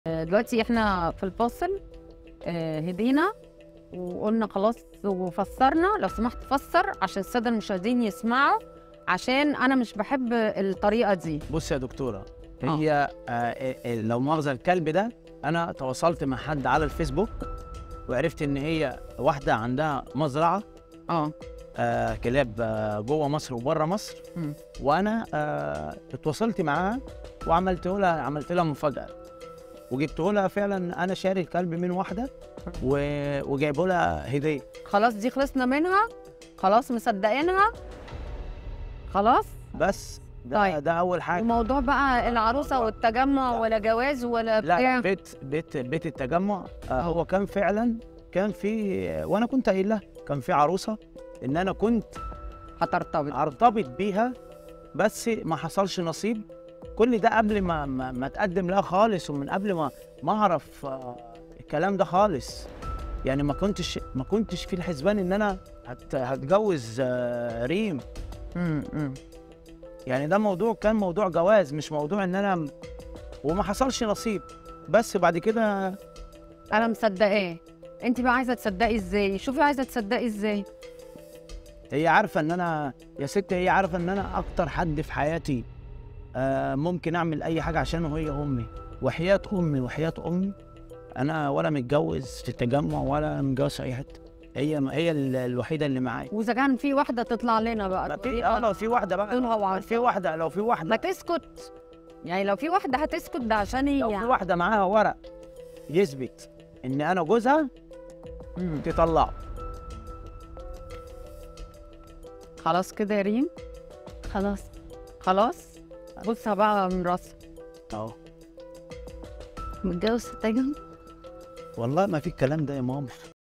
دلوقتي احنا في الفاصل آه، هدينا وقلنا خلاص وفسرنا لو سمحت فسر عشان الساده المشاهدين يسمعوا عشان انا مش بحب الطريقه دي بص يا دكتوره آه. هي آه آه، لو مؤاخذه الكلب ده انا تواصلت مع حد على الفيسبوك وعرفت ان هي واحده عندها مزرعه اه آه كلاب آه جوه مصر وبره مصر مم. وانا آه اتواصلت معاها وعملت لها عملت لها مفاجاه وجبت لها فعلا انا شاري الكلب من واحده و... وجايبه لها هديه خلاص دي خلصنا منها خلاص مصدقينها خلاص بس ده, طيب. ده اول حاجه وموضوع بقى العروسه والتجمع ولا جواز ولا لا بتاع بيت بيت بيت التجمع آه هو كان فعلا كان في وانا كنت قايل لها كان في عروسه ان انا كنت هترتبط ارتبط بيها بس ما حصلش نصيب كل ده قبل ما ما, ما اتقدم لها خالص ومن قبل ما ما اعرف آه، الكلام ده خالص يعني ما كنتش ما كنتش في الحسبان ان انا هت هتجوز آه، ريم مم، مم. يعني ده موضوع كان موضوع جواز مش موضوع ان انا وما حصلش نصيب بس بعد كده انا مصدقاه انت بقى عايزه تصدقي ازاي شوفي عايزه تصدقي ازاي هي عارفه ان انا يا ست هي عارفه ان انا اكتر حد في حياتي آه ممكن اعمل اي حاجه عشانه هي امي وحياه امي وحياه امي انا ولا متجوز في التجمع ولا متجوز في اي حته هي هي ال- الوحيده اللي معايا واذا كان في واحده تطلع لنا بقى ما تقولي في اه لو في واحده بقى لونها وعرض. في واحده لو في ما واحده تسكت يعني لو في واحده هتسكت ده عشان لو في هي واحده معاها ورق يثبت ان انا جوزها مم. تطلعه خلاص كده يا ريم خلاص خلاص بصها بقى من راسها اهو متجوز في التجمع والله ما في الكلام ده يا ماما